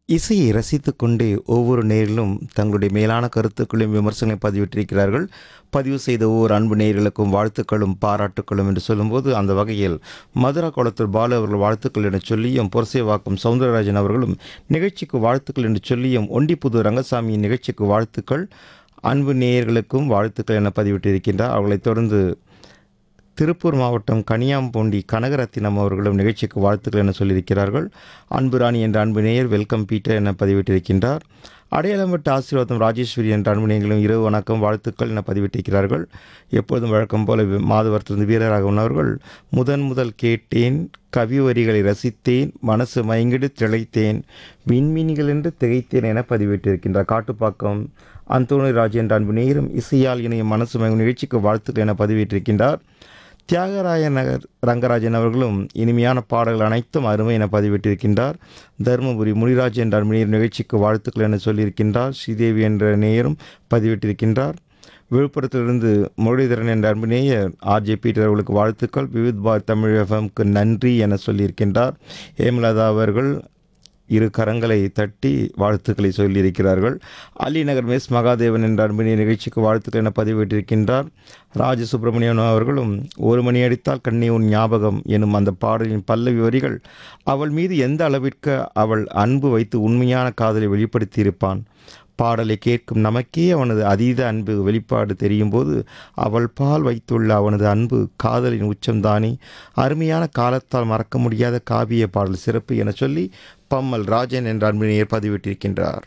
இசையை ரசித்துக்கொண்டே ஒவ்வொரு நேரிலும் தங்களுடைய மேலான கருத்துக்களையும் விமர்சனங்களையும் பதிவிட்டிருக்கிறார்கள் பதிவு செய்த ஒவ்வொரு அன்பு நேயர்களுக்கும் வாழ்த்துக்களும் பாராட்டுக்களும் என்று சொல்லும்போது அந்த வகையில் மதுரா குளத்தூர் பாலு அவர்கள் வாழ்த்துக்கள் என்று சொல்லியும் புரசேவாக்கம் சவுந்தரராஜன் அவர்களும் நிகழ்ச்சிக்கு வாழ்த்துக்கள் என்று சொல்லியும் ஒண்டிப்புது ரங்கசாமியின் நிகழ்ச்சிக்கு வாழ்த்துக்கள் அன்பு நேயர்களுக்கும் வாழ்த்துக்கள் என பதிவிட்டிருக்கின்றார் அவர்களைத் தொடர்ந்து திருப்பூர் மாவட்டம் கனியாம்பூண்டி கனகரத்தினம் அவர்களும் நிகழ்ச்சிக்கு வாழ்த்துக்கள் என சொல்லியிருக்கிறார்கள் அன்பு ராணி என்ற அன்பு நேயர் வெல்கம் பீட்டர் என பதிவிட்டிருக்கின்றார் அடையாளம் விட்ட ஆசீர்வாதம் ராஜேஸ்வரி என்ற அன்பு நேயர்களும் இரவு வணக்கம் வாழ்த்துக்கள் என பதிவிட்டிருக்கிறார்கள் எப்பொழுதும் வழக்கம் போல வி- மாதவரத்திலிருந்து வீரராக உள்ளவர்கள் முதன் முதல் கேட்டேன் கவி வரிகளை ரசித்தேன் மனசு மயங்கிடு திளைத்தேன் விண்மீன்கள் என்று திகைத்தேன் என பதிவிட்டிருக்கின்றார் காட்டுப்பாக்கம் அந்தோணி ராஜ் என்ற அன்பு நேயரும் இசையால் இணையும் மனசு மயங்கும் நிகழ்ச்சிக்கு வாழ்த்துக்கள் என பதிவிட்டிருக்கின்றார் தியாகராய நகர் ரங்கராஜன் அவர்களும் இனிமையான பாடல்கள் அனைத்தும் அருமை என பதிவிட்டிருக்கின்றார் தருமபுரி முனிராஜ் என்ற அன்பு நிகழ்ச்சிக்கு வாழ்த்துக்கள் என சொல்லியிருக்கின்றார் ஸ்ரீதேவி என்ற நேயரும் பதிவிட்டிருக்கின்றார் விழுப்புரத்திலிருந்து முரளிதரன் என்ற அன்பு நேயர் ஆர்ஜே பீட்டர் அவர்களுக்கு வாழ்த்துக்கள் விவித் பார் தமிழ் எஃப்எம்க்கு நன்றி என சொல்லியிருக்கின்றார் ஹேமலதா அவர்கள் இரு கரங்களை தட்டி வாழ்த்துக்களை சொல்லியிருக்கிறார்கள் அலிநகர் மெஸ் மகாதேவன் என்ற அன்பினை நிகழ்ச்சிக்கு வாழ்த்துக்கள் என பதிவிட்டிருக்கின்றார் ராஜ சுப்பிரமணியன் அவர்களும் ஒரு மணி அடித்தால் கண்ணே உன் ஞாபகம் எனும் அந்த பாடலின் பல்லவி வரிகள் அவள் மீது எந்த அளவிற்கு அவள் அன்பு வைத்து உண்மையான காதலை வெளிப்படுத்தியிருப்பான் பாடலை கேட்கும் நமக்கே அவனது அதீத அன்பு வெளிப்பாடு தெரியும் போது அவள் பால் வைத்துள்ள அவனது அன்பு காதலின் உச்சம்தானே அருமையான காலத்தால் மறக்க முடியாத காவிய பாடல் சிறப்பு என சொல்லி பம்மல் ராஜன் என்ற அன்பினையர் பதிவிட்டிருக்கின்றார்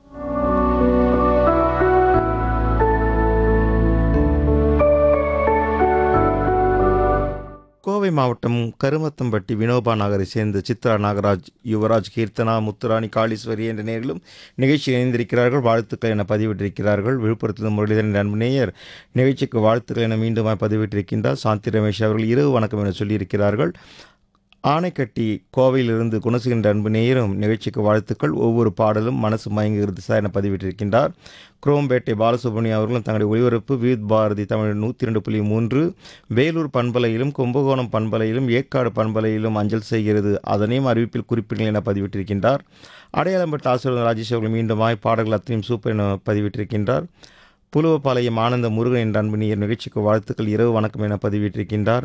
கோவை மாவட்டம் கருமத்தம்பட்டி வினோபா நகரை சேர்ந்த சித்ரா நாகராஜ் யுவராஜ் கீர்த்தனா முத்துராணி காளீஸ்வரி என்ற நேர்களும் நிகழ்ச்சி இணைந்திருக்கிறார்கள் வாழ்த்துக்கள் என பதிவிட்டிருக்கிறார்கள் விழுப்புரத்தில் முரளிதரன் என்ற அன்பு நேயர் நிகழ்ச்சிக்கு வாழ்த்துக்கள் என மீண்டும் பதிவிட்டிருக்கின்றார் சாந்தி ரமேஷ் அவர்கள் இரவு வணக்கம் என சொல்லியிருக்கிறார்கள் ஆனைக்கட்டி கோவையிலிருந்து குணசுகின்ற அன்பு நேயரும் நிகழ்ச்சிக்கு வாழ்த்துக்கள் ஒவ்வொரு பாடலும் மனசு மயங்குகிறது சார் என பதிவிட்டிருக்கின்றார் குரோம்பேட்டை பாலசுப்ரமணியம் அவர்களும் தங்களுடைய ஒளிபரப்பு வித் பாரதி தமிழ் நூற்றி ரெண்டு புள்ளி மூன்று வேலூர் பண்பலையிலும் கும்பகோணம் பண்பலையிலும் ஏற்காடு பண்பலையிலும் அஞ்சல் செய்கிறது அதனையும் அறிவிப்பில் குறிப்பிடுங்கள் என பதிவிட்டிருக்கின்றார் அடையாளம்பட்ட ஆசிரியர் ராஜேஷ் அவர்கள் மீண்டுமாய் பாடல்கள் அத்தனையும் சூப்பர் என பதிவிட்டிருக்கின்றார் புலுவப்பாளையம் ஆனந்த முருகன் என்ற அன்பு நேயர் நிகழ்ச்சிக்கு வாழ்த்துக்கள் இரவு வணக்கம் என பதிவிட்டிருக்கின்றார்